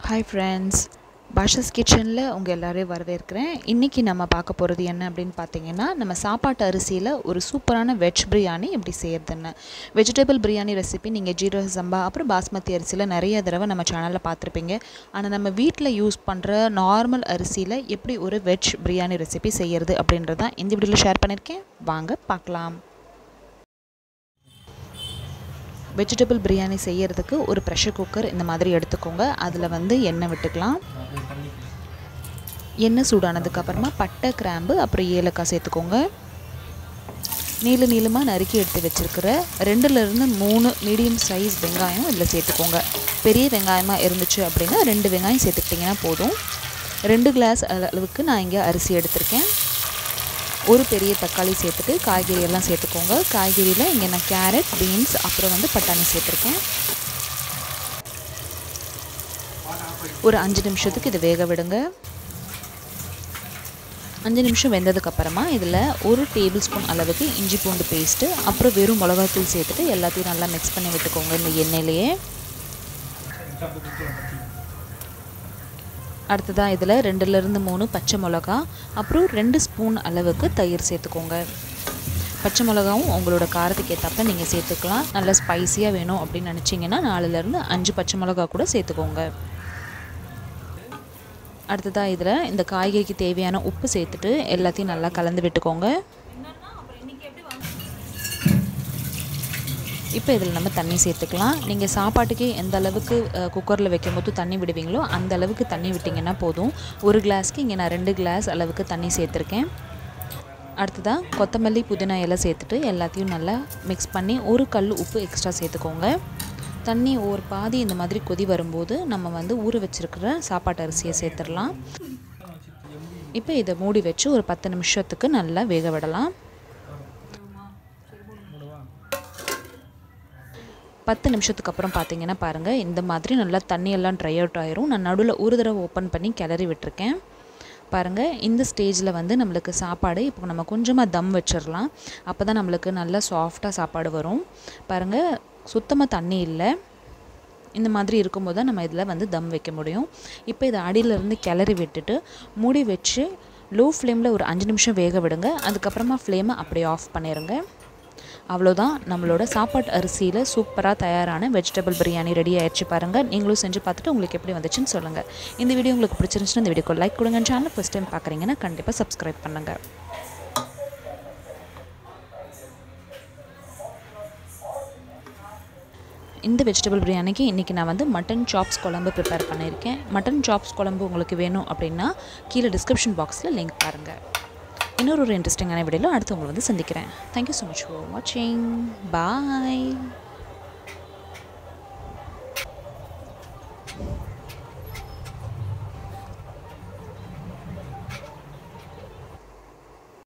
hi friends பாஷஸ் கிச்சனில் உங்கள் எல்லாரையும் வரவேற்கிறேன் இன்றைக்கி நம்ம பார்க்க போகிறது என்ன அப்படின்னு பார்த்தீங்கன்னா நம்ம சாப்பாட்டு அரிசியில் ஒரு சூப்பரான வெஜ் பிரியாணி எப்படி செய்யறதுன்னு வெஜிடபிள் பிரியாணி ரெசிபி நீங்கள் ஜீரக சம்பா அப்புறம் பாஸ்மதி அரிசியில் நிறைய தடவை நம்ம சேனலில் பார்த்துருப்பீங்க ஆனால் நம்ம வீட்டில் யூஸ் பண்ணுற நார்மல் அரிசியில் எப்படி ஒரு வெஜ் பிரியாணி ரெசிபி செய்யறது அப்படின்றது தான் இந்த வீடியோவில் ஷேர் பண்ணியிருக்கேன் வாங்க பார்க்கலாம் வெஜிடபிள் பிரியாணி செய்யறதுக்கு ஒரு ப்ரெஷர் குக்கர் இந்த மாதிரி எடுத்துக்கோங்க அதில் வந்து எண்ணெய் விட்டுக்கலாம் எண்ணெய் சூடானதுக்கு அப்புறமா பட்டை கிராம்பு அப்புறம் ஏலக்காய் சேர்த்துக்கோங்க நீள நீளமாக நறுக்கி எடுத்து வச்சுருக்கிற ரெண்டுலேருந்து மூணு மீடியம் சைஸ் வெங்காயம் இதில் சேர்த்துக்கோங்க பெரிய வெங்காயமாக இருந்துச்சு அப்படின்னா ரெண்டு வெங்காயம் சேர்த்துக்கிட்டிங்கன்னா போதும் ரெண்டு கிளாஸ் அளவுக்கு நான் இங்கே அரிசி எடுத்திருக்கேன் ஒரு பெரிய தக்காளி சேர்த்துட்டு காய்கறி எல்லாம் சேர்த்துக்கோங்க காய்கறியில் இங்கே நான் கேரட் பீன்ஸ் அப்புறம் வந்து பட்டாணி சேர்த்துருக்கேன் ஒரு அஞ்சு நிமிஷத்துக்கு இது வேக விடுங்க அஞ்சு நிமிஷம் வெந்ததுக்கப்புறமா இதில் ஒரு டேபிள் ஸ்பூன் அளவுக்கு இஞ்சி பூண்டு பேஸ்ட்டு அப்புறம் வெறும் மிளகாத்தூள் சேர்த்துட்டு எல்லாத்தையும் நல்லா மிக்ஸ் பண்ணி விட்டுக்கோங்க இந்த எண்ணெயிலேயே அடுத்ததாக இதில் ரெண்டுலேருந்து மூணு பச்சை மிளகா அப்புறம் ரெண்டு ஸ்பூன் அளவுக்கு தயிர் சேர்த்துக்கோங்க பச்சை மிளகாவும் உங்களோட காரத்துக்கு ஏற்றப்ப நீங்கள் சேர்த்துக்கலாம் நல்லா ஸ்பைஸியாக வேணும் அப்படின்னு நினச்சிங்கன்னா நாலுலேருந்து அஞ்சு பச்சை மிளகா கூட சேர்த்துக்கோங்க அடுத்ததாக இதில் இந்த காய்கறிக்கு தேவையான உப்பு சேர்த்துட்டு எல்லாத்தையும் நல்லா கலந்து விட்டுக்கோங்க இப்போ இதில் நம்ம தண்ணி சேர்த்துக்கலாம் நீங்கள் சாப்பாட்டுக்கு எந்த அளவுக்கு குக்கரில் வைக்கும்போது தண்ணி விடுவீங்களோ அந்த அளவுக்கு தண்ணி விட்டிங்கன்னா போதும் ஒரு கிளாஸ்க்கு இங்கே நான் ரெண்டு கிளாஸ் அளவுக்கு தண்ணி சேர்த்துருக்கேன் அடுத்ததாக கொத்தமல்லி புதினா இலை சேர்த்துட்டு எல்லாத்தையும் நல்லா மிக்ஸ் பண்ணி ஒரு கல் உப்பு எக்ஸ்ட்ரா சேர்த்துக்கோங்க தண்ணி ஒரு பாதி இந்த மாதிரி கொதி வரும்போது நம்ம வந்து ஊற வச்சுருக்கிற சாப்பாட்டு அரிசியை சேர்த்துடலாம் இப்போ இதை மூடி வச்சு ஒரு பத்து நிமிஷத்துக்கு நல்லா வேக விடலாம் பத்து நிமிஷத்துக்கு அப்புறம் பார்த்தீங்கன்னா பாருங்கள் இந்த மாதிரி நல்லா தண்ணியெல்லாம் ட்ரை அவுட் ஆயிரும் நான் நடுவில் ஒரு தடவை ஓப்பன் பண்ணி கிளறி விட்டுருக்கேன் பாருங்கள் இந்த ஸ்டேஜில் வந்து நம்மளுக்கு சாப்பாடு இப்போ நம்ம கொஞ்சமாக தம் வச்சிடலாம் அப்போ தான் நம்மளுக்கு நல்லா சாஃப்டாக சாப்பாடு வரும் பாருங்கள் சுத்தமாக தண்ணி இல்லை இந்த மாதிரி இருக்கும்போது தான் நம்ம இதில் வந்து தம் வைக்க முடியும் இப்போ இதை அடியிலேருந்து கிளறி விட்டுட்டு மூடி வச்சு லோ ஃப்ளேமில் ஒரு அஞ்சு நிமிஷம் வேக விடுங்க அதுக்கப்புறமா ஃப்ளேமை அப்படியே ஆஃப் பண்ணிடுங்க அவ்வளோதான் நம்மளோட சாப்பாட்டு அரிசியில் சூப்பராக தயாரான வெஜிடபிள் பிரியாணி ரெடி ஆயிடுச்சு பாருங்கள் நீங்களும் செஞ்சு பார்த்துட்டு உங்களுக்கு எப்படி வந்துச்சுன்னு சொல்லுங்கள் இந்த வீடியோ உங்களுக்கு பிடிச்சிருந்துச்சுன்னா இந்த வீடியோக்கு லைக் கொடுங்க சேனல் ஃபஸ்ட் டைம் பார்க்குறீங்கன்னா கண்டிப்பாக சப்ஸ்கிரைப் பண்ணுங்கள் இந்த வெஜிடபிள் பிரியாணிக்கு இன்றைக்கி நான் வந்து மட்டன் சாப்ஸ் குழம்பு ப்ரிப்பேர் பண்ணியிருக்கேன் மட்டன் சாப்ஸ் குழம்பு உங்களுக்கு வேணும் அப்படின்னா கீழே டிஸ்கிரிப்ஷன் பாக்ஸில் லிங்க் பாருங்கள் இன்னொரு ஒரு இன்ட்ரெஸ்டிங்கான வீடியோவில் அடுத்து உங்களை வந்து சந்திக்கிறேன் தேங்க்யூ ஸோ மச் ஃபார் வாட்சிங் பாய்